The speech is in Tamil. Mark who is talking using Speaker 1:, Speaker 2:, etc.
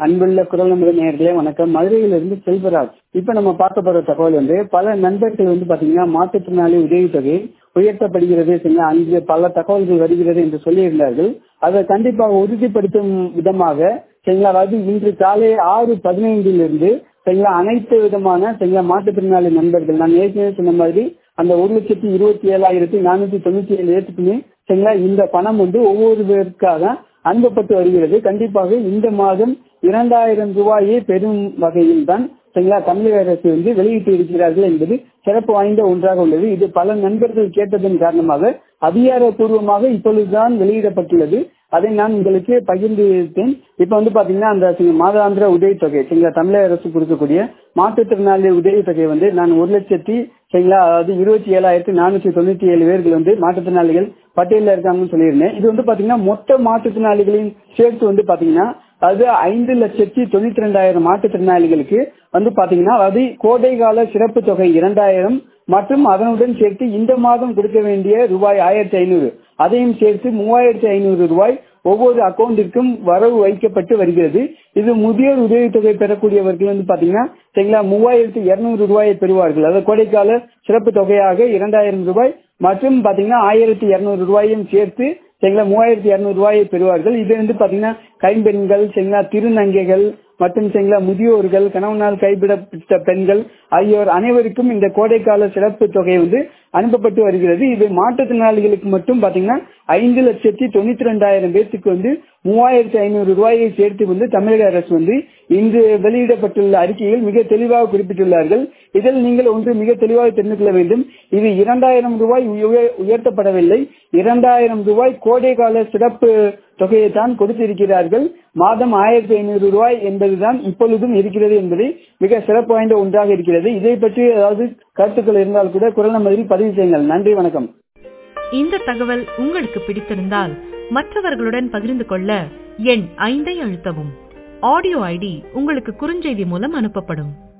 Speaker 1: அன்புள்ள குரல் நம்பர் நேயர்களே வணக்கம் மதுரையிலிருந்து செல்வராஜ் இப்ப நம்ம பார்க்க போற தகவல் வந்து பல நண்பர்கள் வந்து பாத்தீங்கன்னா மாற்றுத்திறனாளி உதவித்தொகை உயர்த்தப்படுகிறது சரிங்களா அங்கு பல தகவல்கள் வருகிறது என்று சொல்லியிருந்தார்கள் அதை கண்டிப்பாக உறுதிப்படுத்தும் விதமாக சரிங்களா அதாவது இன்று காலை ஆறு பதினைந்திலிருந்து சரிங்களா அனைத்து விதமான சரிங்களா மாற்றுத்திறனாளி நண்பர்கள் நான் ஏற்கனவே சொன்ன மாதிரி அந்த ஒரு லட்சத்தி இருபத்தி ஏழாயிரத்தி நானூத்தி தொண்ணூத்தி ஏழு ஏற்றுக்குமே சரிங்களா இந்த பணம் வந்து ஒவ்வொருவருக்காக அனுப்பப்பட்டு வருகிறது கண்டிப்பாக இந்த மாதம் இரண்டாயிரம் ரூபாயை பெறும் வகையில் தான் சரிங்களா தமிழக அரசு வந்து வெளியிட்டு இருக்கிறார்கள் என்பது சிறப்பு வாய்ந்த ஒன்றாக உள்ளது இது பல நண்பர்கள் கேட்டதன் காரணமாக அதிகாரப்பூர்வமாக இப்பொழுதுதான் வெளியிடப்பட்டுள்ளது அதை நான் உங்களுக்கு பகிர்ந்து வைத்தேன் இப்ப வந்து பாத்தீங்கன்னா அந்த மாதாந்திர உதவித்தொகை சரிங்களா தமிழக அரசு கொடுக்கக்கூடிய மாற்றுத்திறனாளி உதவித்தொகை வந்து நான் ஒரு லட்சத்தி சரிங்களா அதாவது இருபத்தி ஏழாயிரத்தி நானூத்தி தொண்ணூத்தி ஏழு பேர்கள் வந்து மாற்றுத்திறனாளிகள் பட்டியலில் இருக்காங்கன்னு சொல்லியிருந்தேன் இது வந்து பாத்தீங்கன்னா மொத்த மாற்றுத்திறனாளிகளின் சேர்த்து வந்து பாத்தீங்கன்னா அது ஐந்து லட்சத்தி தொண்ணூத்தி ரெண்டாயிரம் மாற்றுத்திறனாளிகளுக்கு வந்து பாத்தீங்கன்னா அது கோடை கால சிறப்பு தொகை இரண்டாயிரம் மற்றும் அதனுடன் சேர்த்து இந்த மாதம் கொடுக்க வேண்டிய ரூபாய் ஆயிரத்தி ஐநூறு அதையும் சேர்த்து மூவாயிரத்தி ஐநூறு ரூபாய் ஒவ்வொரு அக்கௌண்டிற்கும் வரவு வைக்கப்பட்டு வருகிறது இது முதியோர் உதவித்தொகை பெறக்கூடியவர்கள் வந்து பாத்தீங்கன்னா சரிங்களா மூவாயிரத்தி இருநூறு ரூபாயை பெறுவார்கள் அதாவது கோடைக்கால சிறப்பு தொகையாக இரண்டாயிரம் ரூபாய் மற்றும் பாத்தீங்கன்னா ஆயிரத்தி இருநூறு ரூபாயும் சேர்த்து சரிங்களா மூவாயிரத்தி இருநூறு ரூபாயை பெறுவார்கள் இது வந்து பாத்தீங்கன்னா கைம்பெண்கள் சரிங்களா திருநங்கைகள் மற்றும் சரிங்களா முதியோர்கள் கணவனால் கைவிடப்பட்ட பெண்கள் ஆகியோர் அனைவருக்கும் இந்த கோடைக்கால சிறப்பு தொகை வந்து அனுப்பப்பட்டு வருகிறது இது மாற்றுத்திறனாளிகளுக்கு மட்டும் பாத்தீங்கன்னா ஐந்து லட்சத்தி தொண்ணூத்தி ரெண்டாயிரம் பேர்த்துக்கு வந்து மூவாயிரத்தி ஐநூறு ரூபாயை சேர்த்து வந்து தமிழக அரசு வந்து இன்று வெளியிடப்பட்டுள்ள அறிக்கையில் மிக தெளிவாக குறிப்பிட்டுள்ளார்கள் இதில் நீங்கள் ஒன்று மிக தெளிவாக தெரிந்து கொள்ள வேண்டும் இது இரண்டாயிரம் ரூபாய் உயர்த்தப்படவில்லை இரண்டாயிரம் ரூபாய் கோடை கால சிறப்பு தொகையை தான் கொடுத்திருக்கிறார்கள் மாதம் ஆயிரத்தி ஐநூறு ரூபாய் என்பதுதான் இப்பொழுதும் இருக்கிறது என்பதை மிக சிறப்பு வாய்ந்த ஒன்றாக இருக்கிறது இதை பற்றி ஏதாவது கருத்துக்கள் இருந்தால் கூட குரல் நம்பரில் பதிவு செய்யுங்கள் நன்றி வணக்கம்
Speaker 2: இந்த தகவல் உங்களுக்கு பிடித்திருந்தால் மற்றவர்களுடன் பகிர்ந்து கொள்ள எண் ஐந்தை அழுத்தவும் ஆடியோ ஐடி உங்களுக்கு குறுஞ்செய்தி மூலம் அனுப்பப்படும்